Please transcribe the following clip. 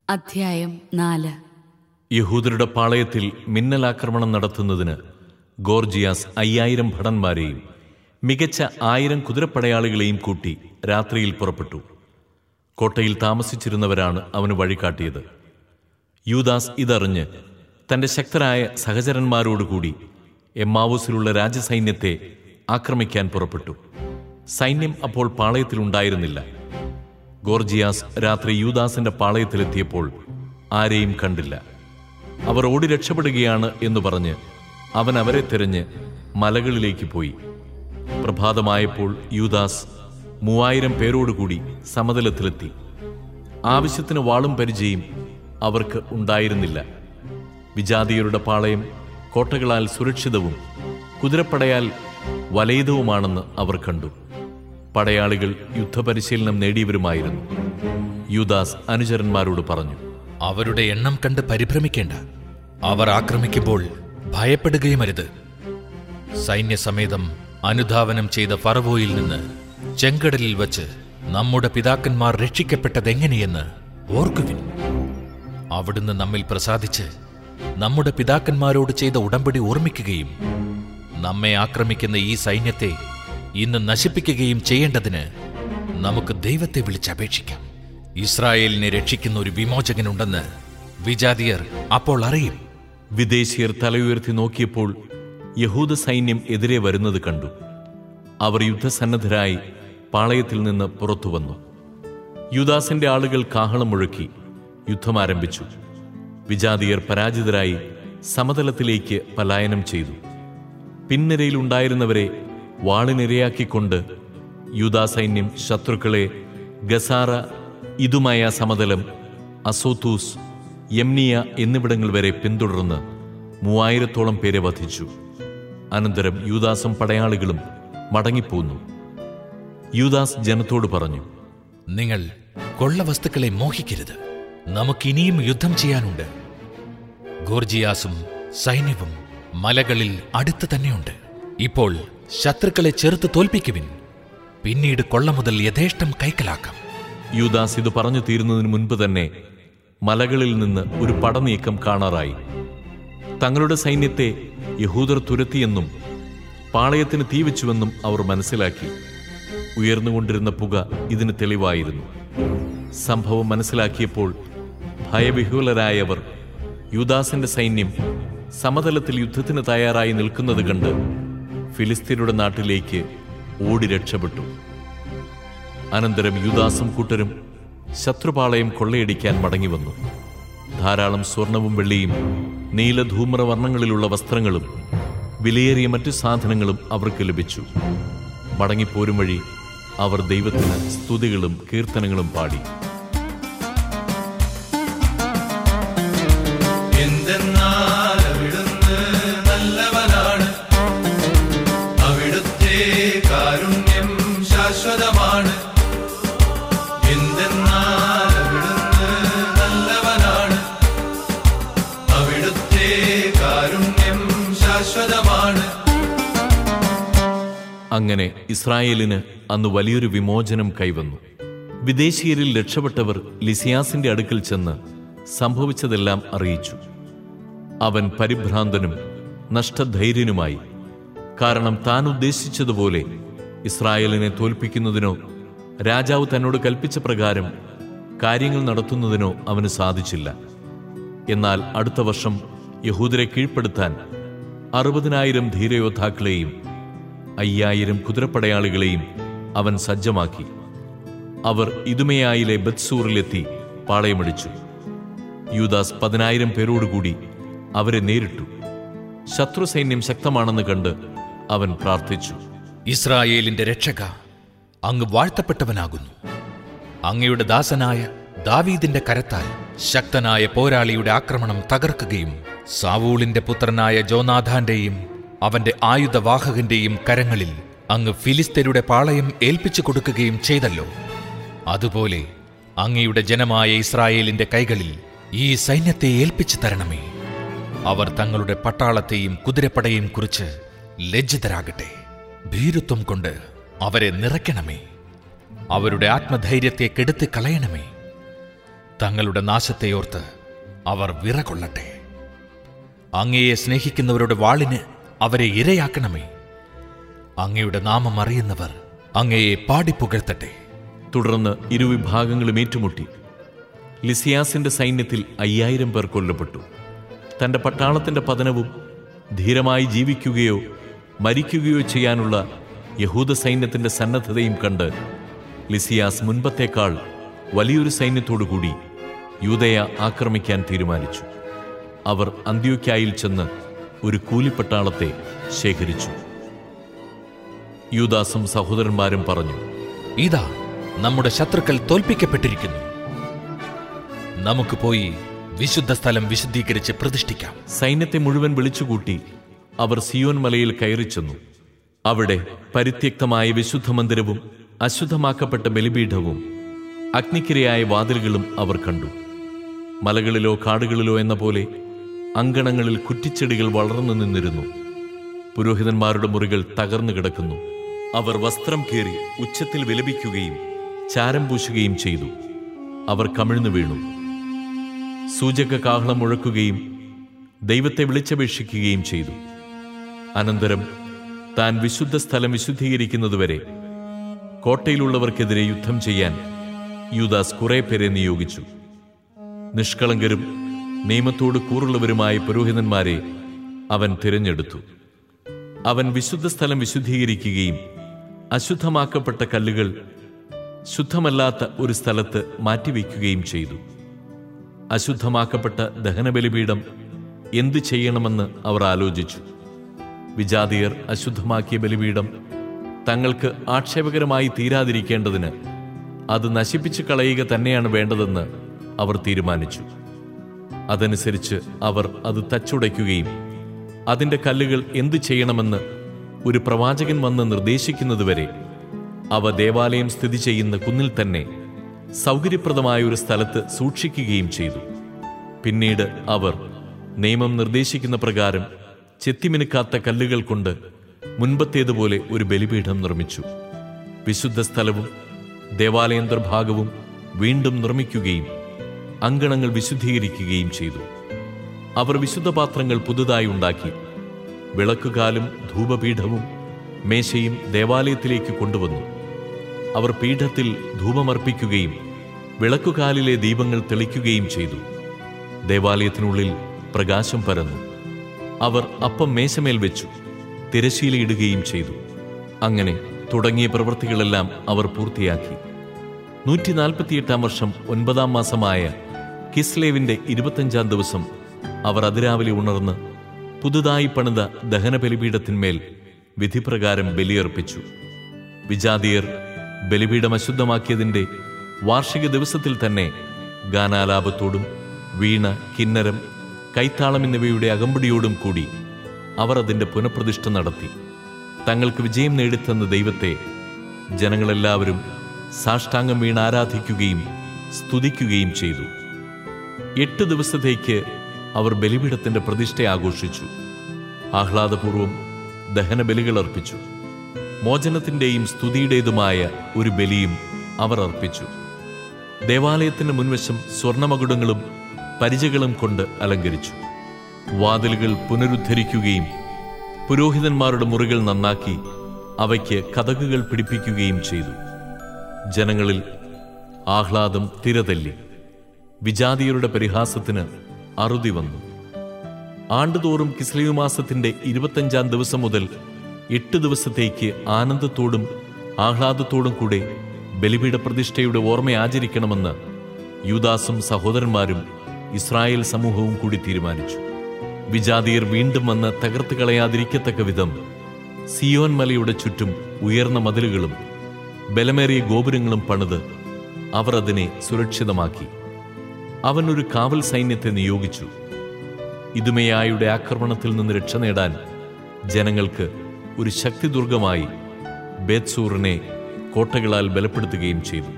അധ്യായം നാല് യഹൂദരുടെ പാളയത്തിൽ മിന്നലാക്രമണം നടത്തുന്നതിന് ഗോർജിയാസ് അയ്യായിരം ഭടന്മാരെയും മികച്ച ആയിരം കുതിരപ്പടയാളികളെയും കൂട്ടി രാത്രിയിൽ പുറപ്പെട്ടു കോട്ടയിൽ താമസിച്ചിരുന്നവരാണ് അവന് വഴികാട്ടിയത് യൂദാസ് ഇതറിഞ്ഞ് തന്റെ ശക്തരായ സഹചരന്മാരോടുകൂടി എമ്മാവൂസിലുള്ള രാജസൈന്യത്തെ ആക്രമിക്കാൻ പുറപ്പെട്ടു സൈന്യം അപ്പോൾ പാളയത്തിലുണ്ടായിരുന്നില്ല ഗോർജിയാസ് രാത്രി യൂദാസിന്റെ പാളയത്തിലെത്തിയപ്പോൾ ആരെയും കണ്ടില്ല അവർ ഓടി രക്ഷപ്പെടുകയാണ് എന്ന് പറഞ്ഞ് അവൻ അവരെ തിരഞ്ഞ് മലകളിലേക്ക് പോയി പ്രഭാതമായപ്പോൾ യൂദാസ് മൂവായിരം പേരോടുകൂടി സമതലത്തിലെത്തി ആവശ്യത്തിന് വാളും പരിചയം അവർക്ക് ഉണ്ടായിരുന്നില്ല വിജാതിയരുടെ പാളയം കോട്ടകളാൽ സുരക്ഷിതവും കുതിരപ്പടയാൽ വലയിതവുമാണെന്ന് അവർ കണ്ടു പടയാളികൾ യുദ്ധപരിശീലനം നേടിയവരുമായിരുന്നു യൂദാസ് അനുചരന്മാരോട് പറഞ്ഞു അവരുടെ എണ്ണം കണ്ട് പരിഭ്രമിക്കേണ്ട അവർ ആക്രമിക്കുമ്പോൾ ഭയപ്പെടുകയുമരുത് സൈന്യസമേതം അനുധാവനം ചെയ്ത ഫറവോയിൽ നിന്ന് ചെങ്കടലിൽ വച്ച് നമ്മുടെ പിതാക്കന്മാർ രക്ഷിക്കപ്പെട്ടതെങ്ങനെയെന്ന് ഓർക്കുവിൻ അവിടുന്ന് നമ്മിൽ പ്രസാദിച്ച് നമ്മുടെ പിതാക്കന്മാരോട് ചെയ്ത ഉടമ്പടി ഓർമ്മിക്കുകയും നമ്മെ ആക്രമിക്കുന്ന ഈ സൈന്യത്തെ ഇന്ന് നശിപ്പിക്കുകയും ചെയ്യേണ്ടതിന് നമുക്ക് ദൈവത്തെ വിളിച്ചപേക്ഷിക്കാം ഇസ്രായേലിനെ രക്ഷിക്കുന്ന ഒരു വിമോചകനുണ്ടെന്ന് വിജാതിയർ അപ്പോൾ അറിയും വിദേശീയർ തലയുയർത്തി നോക്കിയപ്പോൾ യഹൂദ സൈന്യം എതിരെ വരുന്നത് കണ്ടു അവർ യുദ്ധസന്നദ്ധരായി പാളയത്തിൽ നിന്ന് പുറത്തു വന്നു യുദാസിന്റെ ആളുകൾ കാഹളം മുഴക്കി യുദ്ധം ആരംഭിച്ചു വിജാതിയർ പരാജിതരായി സമതലത്തിലേക്ക് പലായനം ചെയ്തു പിൻനിരയിലുണ്ടായിരുന്നവരെ വാളിനിരയാക്കിക്കൊണ്ട് യൂദാ സൈന്യം ശത്രുക്കളെ ഗസാറ ഇതുമായ സമതലം അസോത്തൂസ് യംനിയ എന്നിവിടങ്ങൾ വരെ പിന്തുടർന്ന് മൂവായിരത്തോളം പേരെ വധിച്ചു അനന്തരം യൂദാസും പടയാളികളും മടങ്ങിപ്പോന്നു യൂദാസ് ജനത്തോട് പറഞ്ഞു നിങ്ങൾ കൊള്ളവസ്തുക്കളെ മോഹിക്കരുത് നമുക്കിനിയും യുദ്ധം ചെയ്യാനുണ്ട് ഗോർജിയാസും സൈന്യവും മലകളിൽ അടുത്ത് തന്നെയുണ്ട് ഇപ്പോൾ ശത്രുക്കളെ ചെറുത്ത് തോൽപ്പിക്കുവിൻ പിന്നീട് കൊള്ള മുതൽ യഥേഷ്ടം കൈക്കലാക്കാം യൂദാസ് ഇത് പറഞ്ഞു തീരുന്നതിന് മുൻപ് തന്നെ മലകളിൽ നിന്ന് ഒരു പടനീക്കം കാണാറായി തങ്ങളുടെ സൈന്യത്തെ യഹൂദർ തുരത്തിയെന്നും പാളയത്തിന് തീവച്ചുവെന്നും അവർ മനസ്സിലാക്കി ഉയർന്നുകൊണ്ടിരുന്ന പുക ഇതിന് തെളിവായിരുന്നു സംഭവം മനസ്സിലാക്കിയപ്പോൾ ഭയവിഹുലരായവർ യൂദാസിന്റെ സൈന്യം സമതലത്തിൽ യുദ്ധത്തിന് തയ്യാറായി നിൽക്കുന്നത് കണ്ട് ഫിലിസ്തീനയുടെ നാട്ടിലേക്ക് ഓടി രക്ഷപ്പെട്ടു അനന്തരം യുദാസും കൂട്ടരും ശത്രുപാളയം കൊള്ളയടിക്കാൻ മടങ്ങിവന്നു ധാരാളം സ്വർണവും വെള്ളിയും നീലധൂമ്ര വർണ്ണങ്ങളിലുള്ള വസ്ത്രങ്ങളും വിലയേറിയ മറ്റു സാധനങ്ങളും അവർക്ക് ലഭിച്ചു മടങ്ങിപ്പോരും വഴി അവർ ദൈവത്തിന് സ്തുതികളും കീർത്തനങ്ങളും പാടി എന്തെന്നാൽ അവിടുന്ന് നല്ലവനാണ് അവിടുത്തെ കാരുണ്യം ശാശ്വതമാണ് എന്തെന്നാൽ അവിടുന്ന് നല്ലവനാണ് അവിടുത്തെ കാരുണ്യം ശാശ്വതമാണ് അങ്ങനെ ഇസ്രായേലിന് അന്ന് വലിയൊരു വിമോചനം കൈവന്നു വിദേശീയരിൽ രക്ഷപ്പെട്ടവർ ലിസിയാസിന്റെ അടുക്കൽ ചെന്ന് സംഭവിച്ചതെല്ലാം അറിയിച്ചു അവൻ പരിഭ്രാന്തനും നഷ്ടധൈര്യനുമായി കാരണം താൻ ഉദ്ദേശിച്ചതുപോലെ ഇസ്രായേലിനെ തോൽപ്പിക്കുന്നതിനോ രാജാവ് തന്നോട് കൽപ്പിച്ച പ്രകാരം കാര്യങ്ങൾ നടത്തുന്നതിനോ അവന് സാധിച്ചില്ല എന്നാൽ അടുത്ത വർഷം യഹൂദരെ കീഴ്പ്പെടുത്താൻ അറുപതിനായിരം ധീരയോദ്ധാക്കളെയും അയ്യായിരം കുതിരപ്പടയാളികളെയും അവൻ സജ്ജമാക്കി അവർ ഇതുമയായിലെ ബത്സൂറിലെത്തി പാളയമടിച്ചു യൂദാസ് പതിനായിരം പേരോടുകൂടി അവരെ നേരിട്ടു ശത്രു സൈന്യം ശക്തമാണെന്ന് കണ്ട് അവൻ പ്രാർത്ഥിച്ചു ഇസ്രായേലിന്റെ രക്ഷക അങ്ങ് വാഴ്ത്തപ്പെട്ടവനാകുന്നു അങ്ങയുടെ ദാസനായ ദാവീദിന്റെ കരത്താൽ ശക്തനായ പോരാളിയുടെ ആക്രമണം തകർക്കുകയും സാവൂളിന്റെ പുത്രനായ ജോനാഥാന്റെയും അവന്റെ ആയുധവാഹകന്റെയും കരങ്ങളിൽ അങ്ങ് ഫിലിസ്തരുടെ പാളയം ഏൽപ്പിച്ചു കൊടുക്കുകയും ചെയ്തല്ലോ അതുപോലെ അങ്ങയുടെ ജനമായ ഇസ്രായേലിന്റെ കൈകളിൽ ഈ സൈന്യത്തെ ഏൽപ്പിച്ചു തരണമേ അവർ തങ്ങളുടെ പട്ടാളത്തെയും കുതിരപ്പടയെയും കുറിച്ച് ലജ്ജിതരാകട്ടെ ഭീരുത്വം കൊണ്ട് അവരെ നിറയ്ക്കണമേ അവരുടെ ആത്മധൈര്യത്തെ കെടുത്തി കളയണമേ തങ്ങളുടെ നാശത്തെയോർത്ത് അവർ വിറകൊള്ളട്ടെ അങ്ങയെ സ്നേഹിക്കുന്നവരുടെ വാളിന് അവരെ ഇരയാക്കണമേ അങ്ങയുടെ നാമം അറിയുന്നവർ അങ്ങയെ പാടിപ്പുകഴ്ത്തട്ടെ തുടർന്ന് ഇരുവിഭാഗങ്ങളും ഏറ്റുമുട്ടി ലിസിയാസിന്റെ സൈന്യത്തിൽ അയ്യായിരം പേർ കൊല്ലപ്പെട്ടു തന്റെ പട്ടാളത്തിന്റെ പതനവും ധീരമായി ജീവിക്കുകയോ മരിക്കുകയോ ചെയ്യാനുള്ള യഹൂദ സൈന്യത്തിന്റെ സന്നദ്ധതയും കണ്ട് ലിസിയാസ് മുൻപത്തേക്കാൾ വലിയൊരു സൈന്യത്തോടുകൂടി യൂതയ ആക്രമിക്കാൻ തീരുമാനിച്ചു അവർ അന്ത്യോക്യായിൽ ചെന്ന് ഒരു കൂലിപ്പട്ടാളത്തെ ശേഖരിച്ചു യൂദാസും സഹോദരന്മാരും പറഞ്ഞു ഇതാ നമ്മുടെ ശത്രുക്കൾ തോൽപ്പിക്കപ്പെട്ടിരിക്കുന്നു നമുക്ക് പോയി വിശുദ്ധ സ്ഥലം വിശുദ്ധീകരിച്ച് പ്രതിഷ്ഠിക്കാം സൈന്യത്തെ മുഴുവൻ വിളിച്ചുകൂട്ടി അവർ സിയോൻ മലയിൽ കയറിച്ചെന്നു അവിടെ പരിത്യക്തമായ വിശുദ്ധ മന്ദിരവും അശുദ്ധമാക്കപ്പെട്ട ബലിപീഠവും അഗ്നിക്കിരയായ വാതിലുകളും അവർ കണ്ടു മലകളിലോ കാടുകളിലോ എന്ന പോലെ അങ്കണങ്ങളിൽ കുറ്റിച്ചെടികൾ വളർന്നു നിന്നിരുന്നു പുരോഹിതന്മാരുടെ മുറികൾ തകർന്നു കിടക്കുന്നു അവർ വസ്ത്രം കീറി ഉച്ചത്തിൽ വിലപിക്കുകയും ചാരം പൂശുകയും ചെയ്തു അവർ കമിഴ്ന്നു വീണു സൂചക കാഹളം മുഴക്കുകയും ദൈവത്തെ വിളിച്ചപേക്ഷിക്കുകയും ചെയ്തു അനന്തരം താൻ വിശുദ്ധ സ്ഥലം വിശുദ്ധീകരിക്കുന്നതുവരെ കോട്ടയിലുള്ളവർക്കെതിരെ യുദ്ധം ചെയ്യാൻ യൂദാസ് കുറെ പേരെ നിയോഗിച്ചു നിഷ്കളങ്കരും നിയമത്തോട് കൂറുള്ളവരുമായ പുരോഹിതന്മാരെ അവൻ തിരഞ്ഞെടുത്തു അവൻ വിശുദ്ധ സ്ഥലം വിശുദ്ധീകരിക്കുകയും അശുദ്ധമാക്കപ്പെട്ട കല്ലുകൾ ശുദ്ധമല്ലാത്ത ഒരു സ്ഥലത്ത് മാറ്റിവെക്കുകയും ചെയ്തു അശുദ്ധമാക്കപ്പെട്ട ദഹനബലിപീഠം എന്തു ചെയ്യണമെന്ന് അവർ ആലോചിച്ചു വിജാതിയർ അശുദ്ധമാക്കിയ ബലിപീഠം തങ്ങൾക്ക് ആക്ഷേപകരമായി തീരാതിരിക്കേണ്ടതിന് അത് നശിപ്പിച്ചു കളയുക തന്നെയാണ് വേണ്ടതെന്ന് അവർ തീരുമാനിച്ചു അതനുസരിച്ച് അവർ അത് തച്ചുടയ്ക്കുകയും അതിന്റെ കല്ലുകൾ എന്തു ചെയ്യണമെന്ന് ഒരു പ്രവാചകൻ വന്ന് നിർദ്ദേശിക്കുന്നതുവരെ അവ ദേവാലയം സ്ഥിതി ചെയ്യുന്ന കുന്നിൽ തന്നെ സൗകര്യപ്രദമായ ഒരു സ്ഥലത്ത് സൂക്ഷിക്കുകയും ചെയ്തു പിന്നീട് അവർ നിയമം നിർദ്ദേശിക്കുന്ന പ്രകാരം ചെത്തിമിനുക്കാത്ത കല്ലുകൾ കൊണ്ട് മുൻപത്തേതുപോലെ ഒരു ബലിപീഠം നിർമ്മിച്ചു വിശുദ്ധ സ്ഥലവും ദേവാലയന്തർഭാഗവും വീണ്ടും നിർമ്മിക്കുകയും അങ്കണങ്ങൾ വിശുദ്ധീകരിക്കുകയും ചെയ്തു അവർ വിശുദ്ധ പാത്രങ്ങൾ പുതുതായി ഉണ്ടാക്കി വിളക്കുകാലും ധൂപപീഠവും മേശയും ദേവാലയത്തിലേക്ക് കൊണ്ടുവന്നു അവർ പീഠത്തിൽ ധൂപമർപ്പിക്കുകയും വിളക്കുകാലിലെ ദീപങ്ങൾ തെളിക്കുകയും ചെയ്തു ദേവാലയത്തിനുള്ളിൽ പ്രകാശം പരന്നു അവർ അപ്പം മേശമേൽ വെച്ചു തിരശീലയിടുകയും ചെയ്തു അങ്ങനെ തുടങ്ങിയ പ്രവൃത്തികളെല്ലാം അവർ പൂർത്തിയാക്കി നൂറ്റി നാൽപ്പത്തിയെട്ടാം വർഷം ഒൻപതാം മാസമായ കിസ്ലേവിന്റെ ഇരുപത്തഞ്ചാം ദിവസം അവർ അതിരാവിലെ ഉണർന്ന് പുതുതായി പണിത ദഹനബലിപീഠത്തിന്മേൽ വിധിപ്രകാരം ബലിയർപ്പിച്ചു വിജാതിയർ ബലിപീഠം അശുദ്ധമാക്കിയതിന്റെ വാർഷിക ദിവസത്തിൽ തന്നെ ഗാനാലാപത്തോടും വീണ കിന്നരം കൈത്താളം എന്നിവയുടെ അകമ്പടിയോടും കൂടി അവർ അതിന്റെ പുനഃപ്രതിഷ്ഠ നടത്തി തങ്ങൾക്ക് വിജയം നേടിത്തന്ന ദൈവത്തെ ജനങ്ങളെല്ലാവരും സാഷ്ടാംഗം വീണ് ആരാധിക്കുകയും സ്തുതിക്കുകയും ചെയ്തു എട്ട് ദിവസത്തേക്ക് അവർ ബലിപീഠത്തിന്റെ പ്രതിഷ്ഠ ആഘോഷിച്ചു ആഹ്ലാദപൂർവം ദഹനബലികൾ അർപ്പിച്ചു മോചനത്തിന്റെയും സ്തുതിയുടേതുമായ ഒരു ബലിയും അവർ അർപ്പിച്ചു ദേവാലയത്തിന്റെ മുൻവശം സ്വർണമകുടങ്ങളും പരിചകളും കൊണ്ട് അലങ്കരിച്ചു വാതിലുകൾ പുനരുദ്ധരിക്കുകയും പുരോഹിതന്മാരുടെ മുറികൾ നന്നാക്കി അവയ്ക്ക് കഥകുകൾ പിടിപ്പിക്കുകയും ചെയ്തു ജനങ്ങളിൽ ആഹ്ലാദം തിരതല്ലി വിജാതിയരുടെ പരിഹാസത്തിന് അറുതി വന്നു ആണ്ടുതോറും കിസ്ലീവ് മാസത്തിന്റെ ഇരുപത്തഞ്ചാം ദിവസം മുതൽ എട്ട് ദിവസത്തേക്ക് ആനന്ദത്തോടും ആഹ്ലാദത്തോടും കൂടെ ബലിപീഠ പ്രതിഷ്ഠയുടെ ഓർമ്മ ആചരിക്കണമെന്ന് യൂദാസും സഹോദരന്മാരും ഇസ്രായേൽ സമൂഹവും കൂടി തീരുമാനിച്ചു വിജാതിയർ വീണ്ടും വന്ന് തകർത്ത് കളയാതിരിക്കത്തക്ക വിധം സിയോൻ മലയുടെ ചുറ്റും ഉയർന്ന മതിലുകളും ബലമേറിയ ഗോപുരങ്ങളും പണിത് അവർ അതിനെ സുരക്ഷിതമാക്കി അവൻ ഒരു കാവൽ സൈന്യത്തെ നിയോഗിച്ചു ഇതുമയായുടെ ആക്രമണത്തിൽ നിന്ന് രക്ഷ നേടാൻ ജനങ്ങൾക്ക് ഒരു ശക്തിദുർഗമായി ബേത്സൂറിനെ കോട്ടകളാൽ ബലപ്പെടുത്തുകയും ചെയ്തു